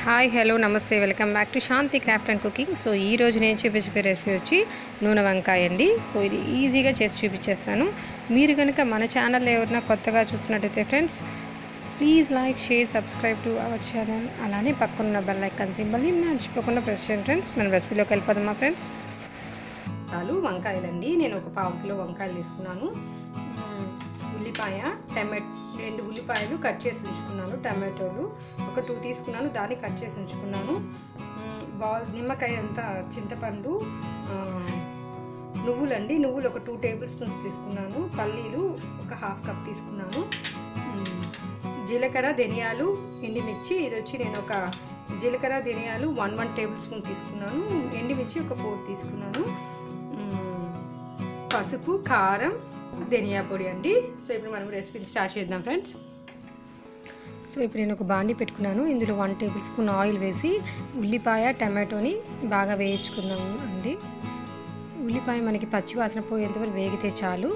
hi hello నమస్తే welcome back to Shanthi craft and cooking so ఈ రోజు నేను చూపించే రెసిపీ వచ్చి నూనె వంకాయ అండి సో ఇది ఈజీగా చేసి చూపించేస్తాను మీరు కనుక మన ఛానల్లో ఎవరైనా కొత్తగా చూస్తున్నట్టయితే friends please like share subscribe to our channel అలానే పక్కన బెల్ ఐకాన్ సింబల్ని మర్చిపోకుండా ప్రెస్ చేయండి ఫ్రెండ్స్ మన రెసిపీలోకి వెళ్ళిపోదాం మా ఫ్రెండ్స్ చాలు వంకాయలండి నేను ఒక పావు కిలో వంకాయలు తీసుకున్నాను మ్మ్, ఉల్లిపాయ టమాటో రెండు ఉల్లిపాయలు కట్ చేసి ఉంచుకున్నాను టమాటోలు ఒక టూ తీసుకున్నాను దాన్ని కట్ చేసి ఉంచుకున్నాను మ్మ్, బాల్ నిమ్మకాయ అంతా చింతపండు ఆ, నువ్వులండి నువ్వులు ఒక టూ టేబుల్ స్పూన్స్ తీసుకున్నాను పల్లీలు ఒక హాఫ్ కప్ తీసుకున్నాను మ్మ్, జీలకర్ర ధనియాలు ఎండిమిర్చి ఇది వచ్చి నేను ఒక జీలకర్ర ధనియాలు వన్ వన్ టేబుల్ స్పూన్ తీసుకున్నాను ఎండిమిర్చి ఒక ఫోర్ తీసుకున్నాను మ్మ్, పసుపు కారం ధనియా పొడి అండి సో ఇప్పుడు మనం రెసిపీని స్టార్ట్ చేద్దాం ఫ్రెండ్స్ సో ఇప్పుడు నేను ఒక బాండి పెట్టుకున్నాను ఇందులో వన్ టేబుల్ స్పూన్ ఆయిల్ వేసి ఉల్లిపాయ టమాటోని బాగా వేయించుకుందాం అండి ఉల్లిపాయ మనకి పచ్చి వాసన పోయేంతవరకు వేగితే చాలు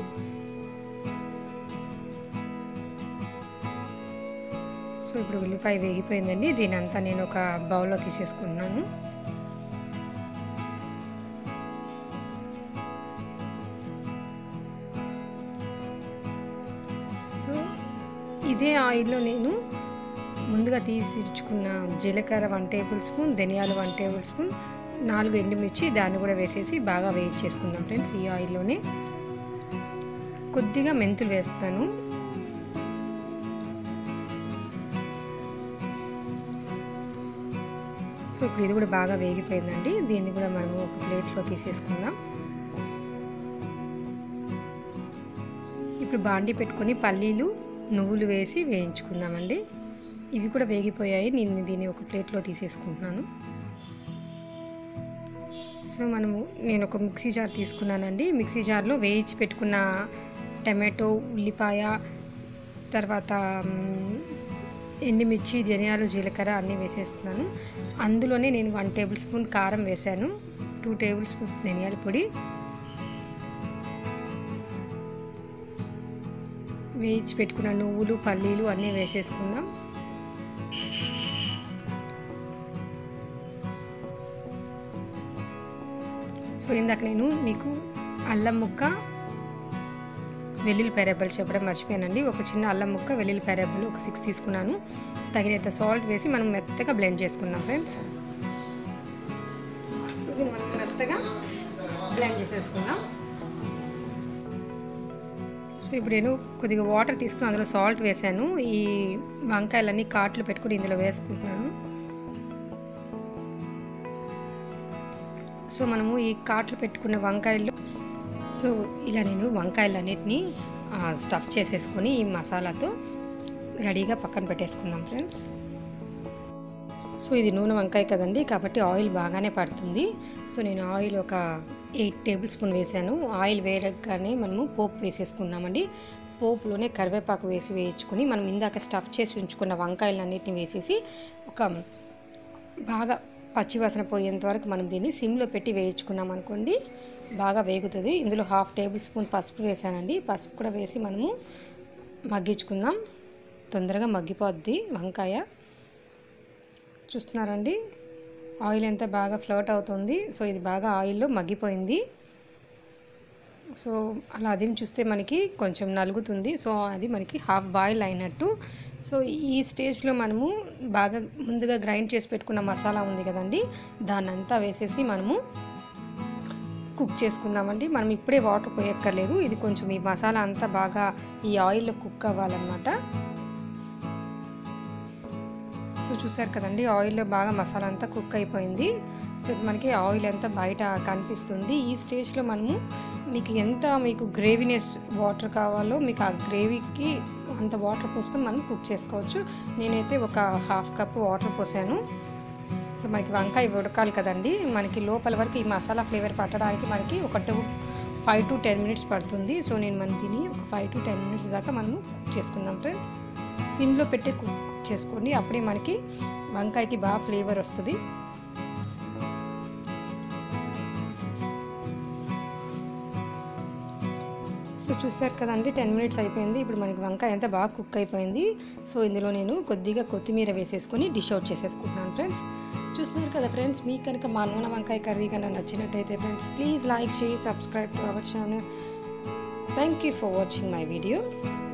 సో ఇప్పుడు ఉల్లిపాయ వేగిపోయిందండి దీని అంతా నేను ఒక బౌల్లో తీసేసుకున్నాను సో ఇదే ఆయిల్లో నేను ముందుగా తీసిచ్చుకున్న జీలకర్ర వన్ టేబుల్ స్పూన్ ధనియాలు వన్ టేబుల్ స్పూన్ నాలుగు ఎండుమిర్చి దాన్ని కూడా వేసేసి బాగా వేయించేసుకుందాం ఫ్రెండ్స్ ఈ ఆయిల్లోనే కొద్దిగా మెంతులు వేస్తాను సో ఇప్పుడు ఇది కూడా బాగా వేగిపోయిందండి దీన్ని కూడా మనము ఒక ప్లేట్లో తీసేసుకుందాం ఇప్పుడు బాండి పెట్టుకొని పల్లీలు నువ్వులు వేసి వేయించుకుందామండి ఇవి కూడా వేగిపోయాయి నేను దీన్ని ఒక ప్లేట్లో తీసేసుకుంటున్నాను సో మనము నేను ఒక మిక్సీ జార్ తీసుకున్నానండి మిక్సీ జార్లో వేయించి పెట్టుకున్న టమాటో ఉల్లిపాయ తర్వాత మ్, ఎండుమిర్చి ధనియాలు జీలకర్ర అన్నీ వేసేస్తున్నాను అందులోనే నేను వన్ టేబుల్ స్పూన్ కారం వేశాను టూ టేబుల్ స్పూన్స్ ధనియాల పొడి వేయించి పెట్టుకున్న నువ్వులు పల్లీలు అన్నీ వేసేసుకుందాం సో ఇందాక నేను మీకు అల్లం ముక్క వెల్లుల్లి పెరబ్బలు చెప్పడం మర్చిపోయానండి ఒక చిన్న అల్లం ముక్క వెల్లుల్లి పెరబ్బలు ఒక సిక్స్ తీసుకున్నాను తగినంత సాల్ట్ వేసి మనం మెత్తగా బ్లెండ్ చేసుకుందాం ఫ్రెండ్స్ సో దీన్ని మనం మెత్తగా బ్లెండ్ చేసేసుకుందాం సో ఇప్పుడు నేను కొద్దిగా వాటర్ తీసుకుని అందులో సాల్ట్ వేసాను ఈ వంకాయలన్నీ కాట్లు పెట్టుకుని ఇందులో వేసుకుంటున్నాను సో మనము ఈ కాట్లు పెట్టుకున్న వంకాయలు సో ఇలా నేను వంకాయలన్నిటిని స్టఫ్ చేసేసుకొని ఈ మసాలాతో రెడీగా పక్కన పెట్టేసుకుందాం ఫ్రెండ్స్ సో ఇది నూనె వంకాయ కదండి కాబట్టి ఆయిల్ బాగానే పడుతుంది సో నేను ఆయిల్ ఒక ఎయిట్ టేబుల్ స్పూన్ వేసాను ఆయిల్ వేయగానే మనము పోపు వేసేసుకున్నామండి పోపులోనే కరివేపాకు వేసి వేయించుకొని మనం ఇందాక స్టఫ్ చేసి ఉంచుకున్న వంకాయలన్నిటిని వేసేసి ఒక బాగా పచ్చివాసన పోయేంత వరకు మనం దీన్ని సిమ్లో పెట్టి వేయించుకున్నాం అనుకోండి బాగా వేగుతుంది ఇందులో హాఫ్ టేబుల్ స్పూన్ పసుపు వేసానండి పసుపు కూడా వేసి మనము మగ్గించుకుందాం తొందరగా మగ్గిపోద్ది వంకాయ చూస్తున్నారండి ఆయిల్ ఎంత బాగా ఫ్లోట్ అవుతుంది సో ఇది బాగా ఆయిల్లో మగ్గిపోయింది సో అలా అది చూస్తే మనకి కొంచెం నలుగుతుంది సో అది మనకి హాఫ్ బాయిల్ అయినట్టు సో ఈ స్టేజ్లో మనము బాగా ముందుగా గ్రైండ్ చేసి పెట్టుకున్న మసాలా ఉంది కదండి దాన్ని అంతా వేసేసి మనము కుక్ చేసుకుందామండి మనం ఇప్పుడే వాటర్ పోయక్కర్లేదు ఇది కొంచెం ఈ మసాలా అంతా బాగా ఈ ఆయిల్లో కుక్ అవ్వాలన్నమాట సో చూసారు కదండి ఆయిల్లో బాగా మసాలా అంతా కుక్ అయిపోయింది సో ఇప్పుడు మనకి ఆయిల్ అంతా బయట కనిపిస్తుంది ఈ స్టేజ్లో మనము మీకు ఎంత మీకు గ్రేవీనెస్ వాటర్ కావాలో మీకు ఆ గ్రేవీకి అంత వాటర్ పోసుకొని మనం కుక్ చేసుకోవచ్చు నేనైతే ఒక హాఫ్ కప్ వాటర్ పోసాను సో మనకి వంకాయ ఉడకాలి కదండి మనకి లోపల వరకు ఈ మసాలా ఫ్లేవర్ పట్టడానికి మనకి ఒక two five to ten minutes పడుతుంది సో నేను మన దీన్ని ఒక ఫైవ్ టు టెన్ మినిట్స్ దాకా మనము కుక్ చేసుకుందాం ఫ్రెండ్స్ సిమ్లో పెట్టి కుక్ చేసుకోండి అప్పుడే మనకి వంకాయకి బాగా ఫ్లేవర్ వస్తుంది సో చూసారు కదండి టెన్ మినిట్స్ అయిపోయింది ఇప్పుడు మనకి వంకాయ ఎంత బాగా కుక్ అయిపోయింది సో ఇందులో నేను కొద్దిగా కొత్తిమీర వేసేసుకొని డిష్ అవుట్ చేసేసుకుంటున్నాను ఫ్రెండ్స్ చూస్తున్నారు కదా ఫ్రెండ్స్ మీకు కనుక మా నూనె వంకాయ కర్రీ కన్నా నచ్చినట్టయితే friends please like share subscribe to our channel thank you for watching my video